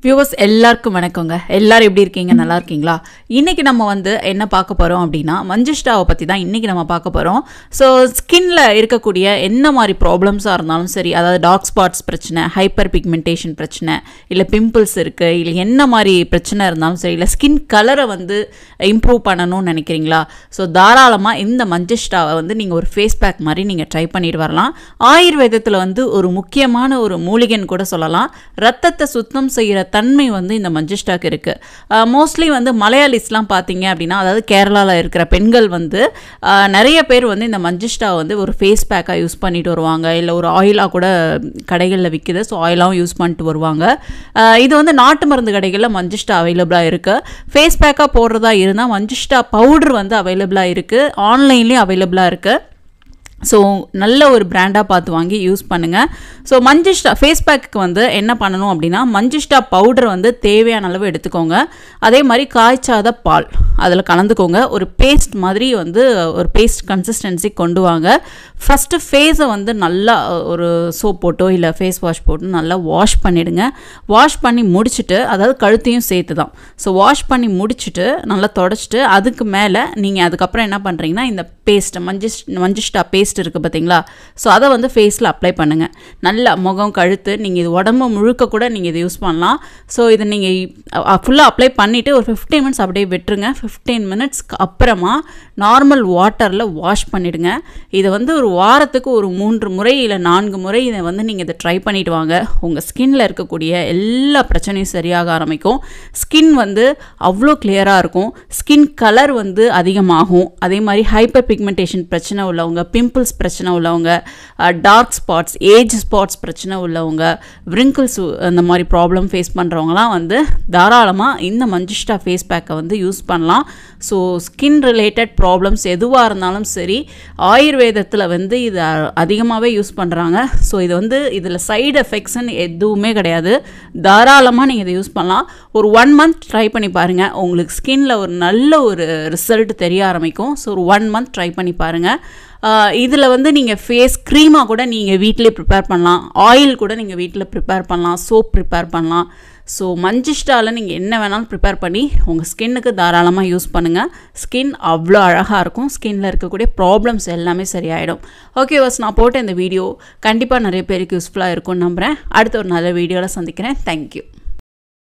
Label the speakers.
Speaker 1: viewers எல்லாருக்கும் வணக்கங்க எல்லாரும் எப்படி இருக்கீங்க நல்லா இருக்கீங்களா இன்னைக்கு நம்ம வந்து என்ன பார்க்க போகிறோம் அப்படின்னா மஞ்சிஷ்டாவை பற்றி தான் இன்னைக்கு நம்ம பார்க்க போகிறோம் ஸோ ஸ்கின்ல இருக்கக்கூடிய என்ன மாதிரி ப்ராப்ளம்ஸாக இருந்தாலும் சரி அதாவது டார்க் ஸ்பாட்ஸ் பிரச்சனை ஹைப்பர் பிக்மெண்டேஷன் பிரச்சனை இல்லை பிம்பிள்ஸ் இருக்குது இல்லை என்ன மாதிரி பிரச்சனை இருந்தாலும் சரி இல்லை ஸ்கின் கலரை வந்து இம்ப்ரூவ் பண்ணணும்னு நினைக்கிறீங்களா ஸோ தாராளமாக இந்த மஞ்சிஷ்டாவை வந்து நீங்கள் ஒரு ஃபேஸ் பேக் மாதிரி நீங்கள் ட்ரை பண்ணிட்டு வரலாம் ஆயுர்வேதத்தில் வந்து ஒரு முக்கியமான ஒரு மூலிகைன்னு கூட சொல்லலாம் ரத்தத்தை சுத்தம் செய்கிற தன்மை வந்து இந்த மஞ்சிஷ்டாக்கு இருக்குது மோஸ்ட்லி வந்து மலையாளிஸ்லாம் பார்த்தீங்க அப்படின்னா அதாவது கேரளாவில் இருக்கிற பெண்கள் வந்து ஆஹ், நிறைய பேர் வந்து இந்த மஞ்சிஷ்டா வந்து ஒரு ஃபேஸ் பேக்காக யூஸ் பண்ணிட்டு வருவாங்க இல்லை ஒரு ஆயிலாக கூட கடைகளில் விற்கிது ஸோ ஆயிலாகவும் யூஸ் பண்ணிட்டு வருவாங்க ஆஹ், இது வந்து நாட்டு மருந்து கடைகளில் மஞ்சிஷ்டா அவைலபிளாக இருக்குது ஃபேஸ் பேக்காக போடுறதா இருந்தால் மஞ்சிஷ்டா பவுடர் வந்து அவைலபிளாக இருக்குது ஆன்லைன்லேயும் அவைலபிளாக இருக்குது ஸோ நல்ல ஒரு பிராண்டாக பார்த்து வாங்கி யூஸ் பண்ணுங்கள் ஸோ மஞ்சிஷ்டா ஃபேஸ் பேக்கு வந்து என்ன பண்ணணும் அப்படின்னா மஞ்சிஷ்டா பவுடர் வந்து தேவையான அளவு எடுத்துக்கோங்க அதே மாதிரி காய்ச்சாத பால் அதில் கலந்துக்கோங்க ஒரு பேஸ்ட் மாதிரி வந்து ஒரு பேஸ்ட் கன்சிஸ்டன்சி கொண்டு வாங்க ஃபஸ்ட்டு ஃபேஸை வந்து நல்லா ஒரு சோப் போட்டோ இல்லை ஃபேஸ் வாஷ் போட்டு நல்லா வாஷ் பண்ணிவிடுங்க வாஷ் பண்ணி முடிச்சுட்டு அதாவது கழுத்தையும் சேர்த்து தான் ஸோ வாஷ் பண்ணி முடிச்சுட்டு நல்லா தொடச்சிட்டு அதுக்கு மேலே நீங்கள் அதுக்கப்புறம் என்ன பண்ணுறீங்கன்னா இந்த பேஸ்ட் மஞ்சிஷ் மஞ்சிஷ்டா பேஸ்ட் இருக்குது பார்த்தீங்களா ஸோ அதை வந்து ஃபேஸில் அப்ளை பண்ணுங்கள் நல்லா முகம் கழுத்து நீங்கள் இது உடம்பு முழுக்க கூட நீங்கள் இதை யூஸ் பண்ணலாம் ஸோ இதை நீங்கள் ஃபுல்லாக அப்ளை பண்ணிவிட்டு ஒரு ஃபிஃப்டீன் மினிட்ஸ் அப்படியே விட்டுருங்க ஃபிஃப்டீன் மினிட்ஸ்க்கு அப்புறமா நார்மல் வாட்டரில் வாஷ் பண்ணிவிடுங்க இதை வந்து ஒரு வாரத்துக்கு ஒரு மூன்று முறை இல்லை நான்கு முறை இதை வந்து நீங்கள் இதை ட்ரை பண்ணிட்டு வாங்க உங்கள் ஸ்கின்ல இருக்கக்கூடிய எல்லா பிரச்சனையும் சரியாக ஆரம்பிக்கும் ஸ்கின் வந்து அவ்வளோ கிளியராக இருக்கும் ஸ்கின் கலர் வந்து அதிகமாகும் அதே மாதிரி ஹைப்பர் பிக்மெண்டேஷன் பிரச்சனை உள்ளவங்க பிம்பிள்ஸ் பிரச்சனை உள்ளவங்க டார்க் ஸ்பாட்ஸ் ஏஜ் ஸ்பாட்ஸ் பிரச்சனை உள்ளவங்க விரிங்கிள்ஸ் அந்த மாதிரி ப்ராப்ளம் ஃபேஸ் பண்ணுறவங்களாம் வந்து தாராளமாக இந்த மஞ்சிஷ்டா ஃபேஸ் பேக்கை வந்து யூஸ் பண்ணலாம் ஸோ ஸ்கின் ரிலேட்டட் ப்ராப்ளம்ஸ் எதுவாக இருந்தாலும் சரி ஆயுர்வேதத்தில் வந்து இது அதிகமாகவே யூஸ் பண்ணுறாங்க ஸோ இது வந்து இதில் சைடு எஃபெக்ட்ஸ்னு எதுவுமே கிடையாது தாராளமாக நீங்கள் இதை யூஸ் பண்ணலாம் ஒரு ஒன் மந்த் ட்ரை பண்ணி பாருங்கள் உங்களுக்கு ஸ்கின்ல ஒரு நல்ல ஒரு ரிசல்ட் தெரிய ஆரம்பிக்கும் ஸோ ஒரு ஒன் மந்த் ட்ரை பண்ணி பாருங்கள் இதில் வந்து நீங்கள் ஃபேஸ் க்ரீமாக கூட நீங்கள் வீட்டிலே ப்ரிப்பேர் பண்ணலாம் ஆயில் கூட நீங்கள் வீட்டில் ப்ரிப்பேர் பண்ணலாம் சோப் ப்ரிப்பேர் பண்ணலாம் ஸோ மஞ்சிஷ்டாவில் நீங்கள் என்ன வேணாலும் ப்ரிப்பேர் பண்ணி உங்கள் ஸ்கின்னுக்கு தாராளமாக யூஸ் பண்ணுங்கள் ஸ்கின் அவ்வளோ அழகாக இருக்கும் ஸ்கின்னில் இருக்கக்கூடிய ப்ராப்ளம்ஸ் எல்லாமே சரியாயிடும் ஓகே வாஸ் நான் போட்ட இந்த வீடியோ கண்டிப்பாக நிறைய பேருக்கு யூஸ்ஃபுல்லாக இருக்கும்னு நம்புகிறேன் அடுத்த ஒரு நல்ல வீடியோவில் சந்திக்கிறேன் தேங்க்யூ